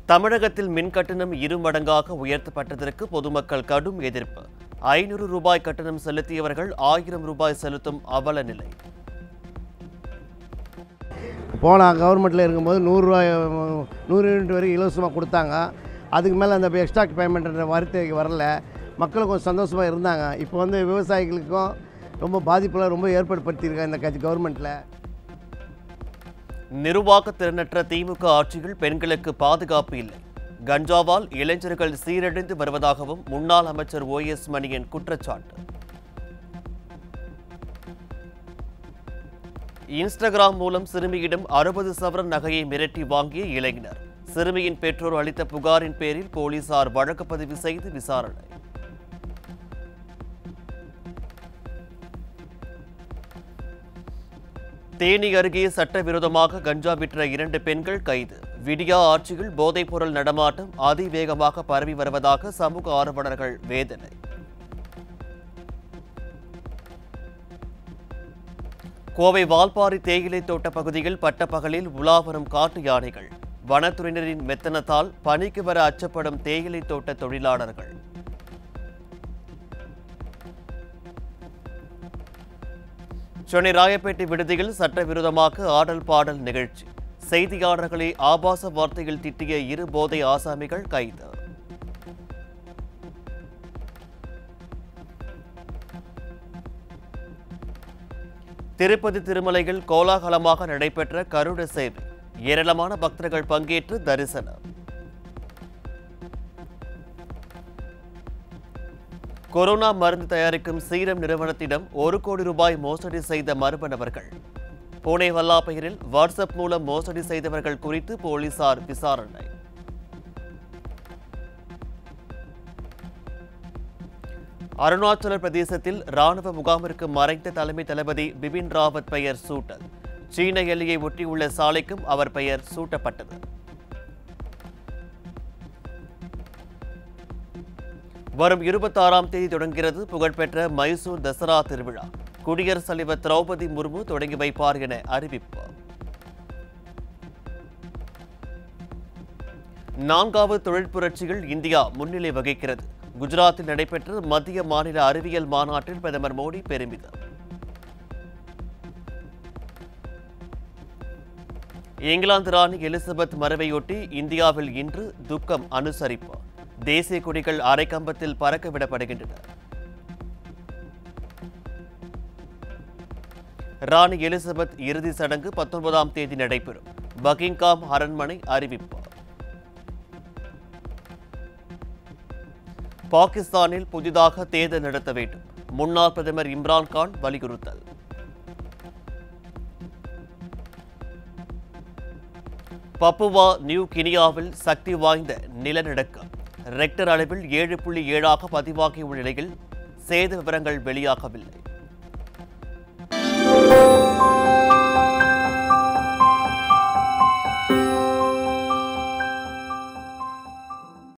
தமிழகத்தில் மின் கட்டணம் இரு மடங்காக உயர்த்தப்பட்டதற்கு பொதுமக்கள் கடும் எதிர்ப்பு ஐநூறு ரூபாய் கட்டணம் செலுத்தியவர்கள் ஆயிரம் ரூபாய் செலுத்தும் அவல நிலை போன கவர்மெண்ட்டில் இருக்கும்போது நூறுரூவாய் நூறு யூனிட் வரைக்கும் இலவசமாக கொடுத்தாங்க அதுக்கு மேலே அந்த எக்ஸ்ட்ரா பேமெண்ட்ன்ற வார்த்தை வரல மக்கள் கொஞ்சம் சந்தோஷமாக இருந்தாங்க இப்போ வந்து விவசாயிகளுக்கும் ரொம்ப பாதிப்பெல்லாம் ரொம்ப ஏற்படுத்தியிருக்காங்க இந்த கட்சி கவர்மெண்ட்டில் நிர்வாக திறனற்ற திமுக ஆட்சியில் பெண்களுக்கு பாதுகாப்பு இல்லை கஞ்சாவால் இளைஞர்கள் சீரழிந்து வருவதாகவும் முன்னாள் அமைச்சர் ஓ எஸ் மணியன் குற்றச்சாட்டு இன்ஸ்டாகிராம் மூலம் சிறுமியிடம் அறுபது சவரன் நகையை மிரட்டி வாங்கிய இளைஞர் சிறுமியின் பெற்றோர் அளித்த புகாரின் பேரில் போலீசார் வழக்கு பதிவு செய்து விசாரணை தேனி அருகே சட்டவிரோதமாக கஞ்சா விற்ற இரண்டு பெண்கள் கைது விடியா ஆட்சியில் போதைப்பொருள் நடமாட்டம் அதிவேகமாக பரவி வருவதாக சமூக ஆர்வலர்கள் வேதனை கோவை வால்பாரி தேயிலை தோட்ட பகுதியில் பட்டப்பகலில் உலாவரும் காட்டு யானைகள் வனத்துறையினரின் மெத்தனத்தால் பணிக்கு வர அச்சப்படும் தேயிலை தோட்ட தொழிலாளர்கள் சென்னை ராயப்பேட்டை விடுதியில் சட்டவிரோதமாக ஆடல் பாடல் நிகழ்ச்சி செய்தியாளர்களை ஆபாச வார்த்தையில் திட்டிய இரு போதை ஆசாமிகள் கைது திருப்பதி திருமலையில் கோலாகலமாக நடைபெற்ற கருட சேவை ஏராளமான பக்தர்கள் பங்கேற்று தரிசனம் கொரோனா மருந்து தயாரிக்கும் சீரம் நிறுவனத்திடம் ஒரு கோடி ரூபாய் மோசடி செய்த மர்ம நபர்கள் புனே வல்லாப்பெயரில் வாட்ஸ்அப் மூலம் மோசடி செய்தவர்கள் குறித்து போலீசார் விசாரணை அருணாச்சல பிரதேசத்தில் ராணுவ முகாமிற்கு மறைந்த தலைமை தளபதி பிபின் ராவத் பெயர் சூட்டல் சீன எல்லையை ஒட்டியுள்ள சாலைக்கும் அவர் பெயர் சூட்டப்பட்டது வரும் இருபத்தாறாம் தேதி தொடங்குகிறது புகழ்பெற்ற மைசூர் தசரா திருவிழா குடியரசுத் தலைவர் திரௌபதி முர்மு தொடங்கி வைப்பார் என அறிவிப்பு நான்காவது தொழில் புரட்சியில் இந்தியா முன்னிலை வகிக்கிறது குஜராத்தில் நடைபெற்ற மத்திய மாநில அறிவியல் மாநாட்டில் பிரதமர் மோடி பெருமிதம் இங்கிலாந்து ராணி எலிசபெத் மறைவையொட்டி இந்தியாவில் இன்று துக்கம் அனுசரிப்பு தேசிய கொடிகள் அரைக்கம்பத்தில் பறக்க விடப்படுகின்றன ராணி எலிசபெத் இறுதி சடங்கு பத்தொன்பதாம் தேதி நடைபெறும் பக்கிங்காம் அரண்மனை அறிவிப்பு பாகிஸ்தானில் புதிதாக தேர்தல் நடத்த வேண்டும் முன்னாள் பிரதமர் இம்ரான்கான் வலியுறுத்தல் பப்புவா நியூ கினியாவில் சக்தி வாய்ந்த நிலநடுக்கம் ரெக்டர் அளவில் ஏழு புள்ளி ஏழாக பதிவாகியுள்ள நிலையில் சேத விவரங்கள் வெளியாகவில்லை